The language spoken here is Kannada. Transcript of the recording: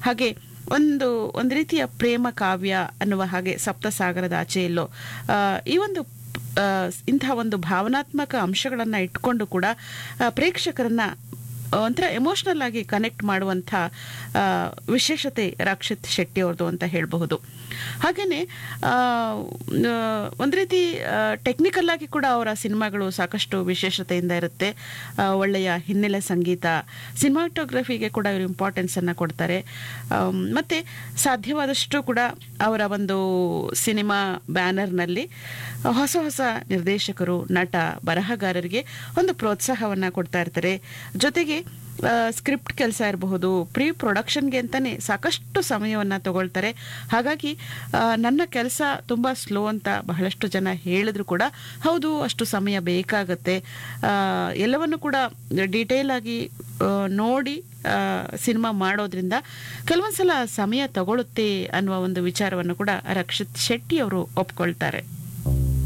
ಹಾಗೆ ಒಂದು ಒಂದು ರೀತಿಯ ಪ್ರೇಮ ಕಾವ್ಯ ಅನ್ನುವ ಹಾಗೆ ಸಪ್ತಸಾಗರದ ಆಚೆಯಲ್ಲೋ ಆ, ಈ ಒಂದು ಆ, ಇಂತಹ ಒಂದು ಭಾವನಾತ್ಮಕ ಅಂಶಗಳನ್ನು ಇಟ್ಕೊಂಡು ಕೂಡ ಆ, ಪ್ರೇಕ್ಷಕರನ್ನ ಒಂಥರ ಎಮೋಷ್ನಲ್ ಆಗಿ ಕನೆಕ್ಟ್ ಮಾಡುವಂಥ ಆ, ವಿಶೇಷತೆ ರಕ್ಷಿತ್ ಶೆಟ್ಟಿ ಅವ್ರದ್ದು ಅಂತ ಹೇಳಬಹುದು ಹಾಗೆಯೇ ಒಂದು ರೀತಿ ಟೆಕ್ನಿಕಲ್ ಆಗಿ ಕೂಡ ಅವರ ಸಿನಿಮಾಗಳು ಸಾಕಷ್ಟು ವಿಶೇಷತೆಯಿಂದ ಇರುತ್ತೆ ಆ, ಒಳ್ಳೆಯ ಹಿನ್ನೆಲೆ ಸಂಗೀತ ಸಿನಿಮಾಟೋಗ್ರಫಿಗೆ ಕೂಡ ಇವರು ಇಂಪಾರ್ಟೆನ್ಸ್ ಅನ್ನು ಕೊಡ್ತಾರೆ ಆಮ್, ಮತ್ತೆ ಸಾಧ್ಯವಾದಷ್ಟು ಕೂಡ ಅವರ ಒಂದು ಸಿನಿಮಾ ಬ್ಯಾನರ್ನಲ್ಲಿ ಹೊಸ ಹೊಸ ನಿರ್ದೇಶಕರು ನಟ ಬರಹಗಾರರಿಗೆ ಒಂದು ಪ್ರೋತ್ಸಾಹವನ್ನು ಕೊಡ್ತಾ ಇರ್ತಾರೆ ಜೊತೆಗೆ ಸ್ಕ್ರಿಪ್ಟ್ ಕೆಲಸ ಇರಬಹುದು ಪ್ರೀ ಪ್ರೊಡಕ್ಷನ್ಗೆ ಅಂತಾನೆ ಸಾಕಷ್ಟು ಸಮಯವನ್ನು ತಗೊಳ್ತಾರೆ ಹಾಗಾಗಿ ಆ, ನನ್ನ ಕೆಲಸ ತುಂಬ ಸ್ಲೋ ಅಂತ ಬಹಳಷ್ಟು ಜನ ಹೇಳಿದ್ರು ಕೂಡ ಹೌದು ಅಷ್ಟು ಸಮಯ ಬೇಕಾಗತ್ತೆ ಆ, ಎಲ್ಲವನ್ನು ಕೂಡ ಡೀಟೇಲ್ ಆಗಿ ಆ, ನೋಡಿ ಸಿನಿಮಾ ಮಾಡೋದ್ರಿಂದ ಕೆಲವೊಂದ್ಸಲ ಸಮಯ ತಗೊಳುತ್ತೆ ಅನ್ನುವ ಒಂದು ವಿಚಾರವನ್ನು ಕೂಡ ರಕ್ಷಿತ್ ಶೆಟ್ಟಿ ಅವರು ಒಪ್ಕೊಳ್ತಾರೆ